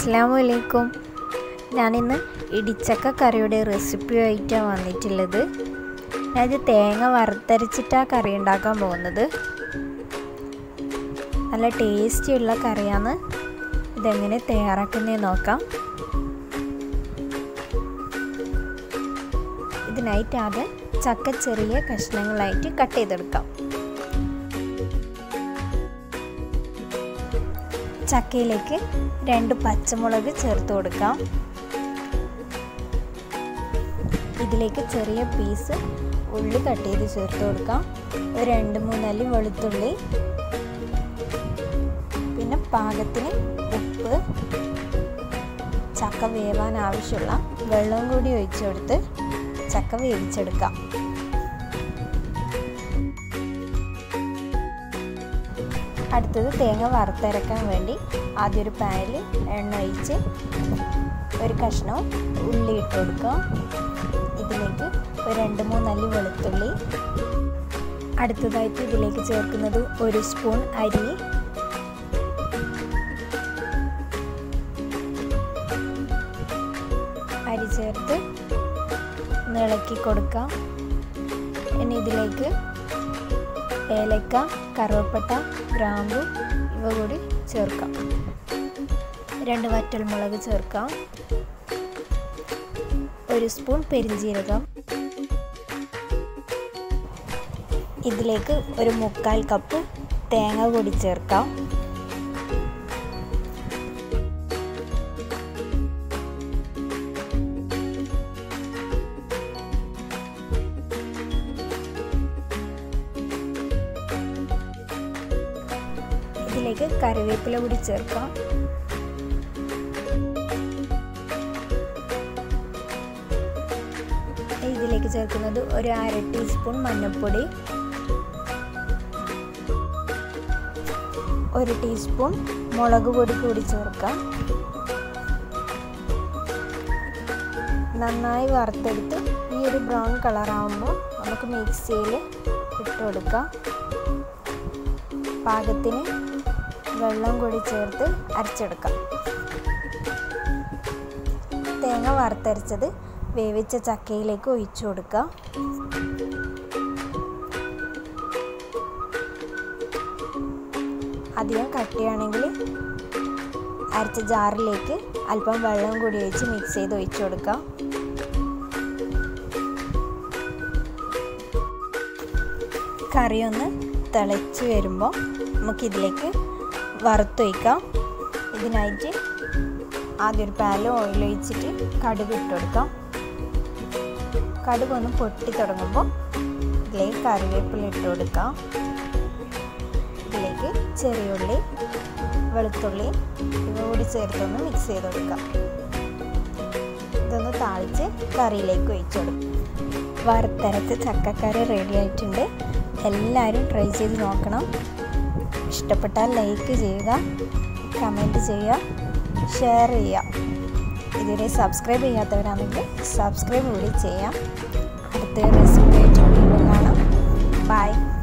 അസ്സാം വലൈക്കും ഞാനിന്ന് ഇടിച്ചക്ക കറിയുടെ റെസിപ്പി ആയിട്ടാണ് വന്നിട്ടുള്ളത് ഞാനിത് തേങ്ങ വറുത്തരച്ചിട്ടാണ് കറി ഉണ്ടാക്കാൻ പോകുന്നത് നല്ല ടേസ്റ്റിയുള്ള കറിയാണ് ഇതെങ്ങനെ തയ്യാറാക്കുന്നതെന്ന് നോക്കാം ഇതിനായിട്ട് ആദ്യം ചക്ക ചെറിയ കഷ്ണങ്ങളായിട്ട് കട്ട് ചെയ്തെടുക്കാം ചക്കയിലേക്ക് രണ്ട് പച്ചമുളക് ചേർത്ത് കൊടുക്കാം ഇതിലേക്ക് ചെറിയ പീസ് ഉള്ളി കട്ട് ചെയ്ത് ചേർത്ത് കൊടുക്കാം ഒരു രണ്ട് മൂന്നല്ലി വെളുത്തുള്ളി പിന്നെ പാകത്തിന് ഉപ്പ് ചക്ക വേവാൻ ആവശ്യമുള്ള വെള്ളം കൂടി ഒഴിച്ചു കൊടുത്ത് ചക്ക വേവിച്ചെടുക്കാം അടുത്തത് തേങ്ങ വറുത്തരക്കാൻ വേണ്ടി ആദ്യം ഒരു പാനിൽ എണ്ണ ഒഴിച്ച് ഒരു കഷ്ണം ഉള്ളി ഇട്ട് കൊടുക്കുക ഇതിലേക്ക് ഒരു രണ്ട് മൂന്നല്ലി വെളുത്തുള്ളി അടുത്തതായിട്ട് ഇതിലേക്ക് ചേർക്കുന്നത് ഒരു സ്പൂൺ അരി അരി ചേർത്ത് ഇളക്കി കൊടുക്കാം ഇനി ഇതിലേക്ക് ഏലക്ക കറുവപ്പട്ട ഗ്രാമ്പു ഇവ കൂടി ചേർക്കാം രണ്ട് വറ്റൽമുളക് ചേർക്കാം ഒരു സ്പൂൺ പെരിഞ്ജീരകം ഇതിലേക്ക് ഒരു മുക്കാൽ കപ്പ് തേങ്ങ കൂടി ചേർക്കാം ഇതിലേക്ക് കറിവേപ്പില കൂടി ചേർക്കാം ഇതിലേക്ക് ചേർക്കുന്നത് ഒരു അര ടീസ്പൂൺ മഞ്ഞൾപ്പൊടി ഒരു ടീസ്പൂൺ മുളക് പൊടി കൂടി ചേർക്കാം നന്നായി വറുത്തെടുത്ത് ഈ ഒരു ബ്രൗൺ കളറാകുമ്പോൾ നമുക്ക് മിക്സിയിൽ ഇട്ട് കൊടുക്കാം പാകത്തിന് വെള്ളം കൂടി ചേർത്ത് അരച്ചെടുക്കാം തേങ്ങ വറുത്തരച്ചത് വേവിച്ച ചക്കയിലേക്ക് ഒഴിച്ചു കൊടുക്കാം അധികം കട്ടിയാണെങ്കിൽ അരച്ച ജാറിലേക്ക് അല്പം വെള്ളം കൂടി ഒഴിച്ച് മിക്സ് ചെയ്ത് ഒഴിച്ചു കൊടുക്കാം കറി ഒന്ന് തിളച്ച് വരുമ്പോൾ നമുക്കിതിലേക്ക് വറുത്തൊഴിക്കാം ഇതിനായിട്ട് ആദ്യം ഒരു പാനിൽ ഓയിൽ ഒഴിച്ചിട്ട് കടുക് ഇട്ട് കൊടുക്കാം കടുക് ഒന്ന് പൊട്ടി തുടങ്ങുമ്പോൾ ഇതിലേക്ക് കറിവേപ്പില ഇട്ട് കൊടുക്കാം ഇതിലേക്ക് ചെറിയുള്ളി വെളുത്തുള്ളി ഇവ കൂടി ചേർത്തൊന്ന് മിക്സ് ചെയ്ത് കൊടുക്കാം ഇതൊന്ന് താളിച്ച് കറിയിലേക്ക് ഒഴിച്ചു കൊടുക്കും വറുത്തരച്ച് ചക്കക്കറി റെഡി ആയിട്ടുണ്ട് എല്ലാവരും ട്രൈ ചെയ്ത് നോക്കണം ഇഷ്ടപ്പെട്ടാൽ ലൈക്ക് ചെയ്യുക കമൻറ്റ് ചെയ്യുക ഷെയർ ചെയ്യുക ഇതുവരെ സബ്സ്ക്രൈബ് ചെയ്യാത്തവരാണെങ്കിൽ സബ്സ്ക്രൈബ് കൂടി ചെയ്യാം അടുത്ത റെസിപ്പി ആയിട്ട് വീണ്ടും കാണാം ബൈ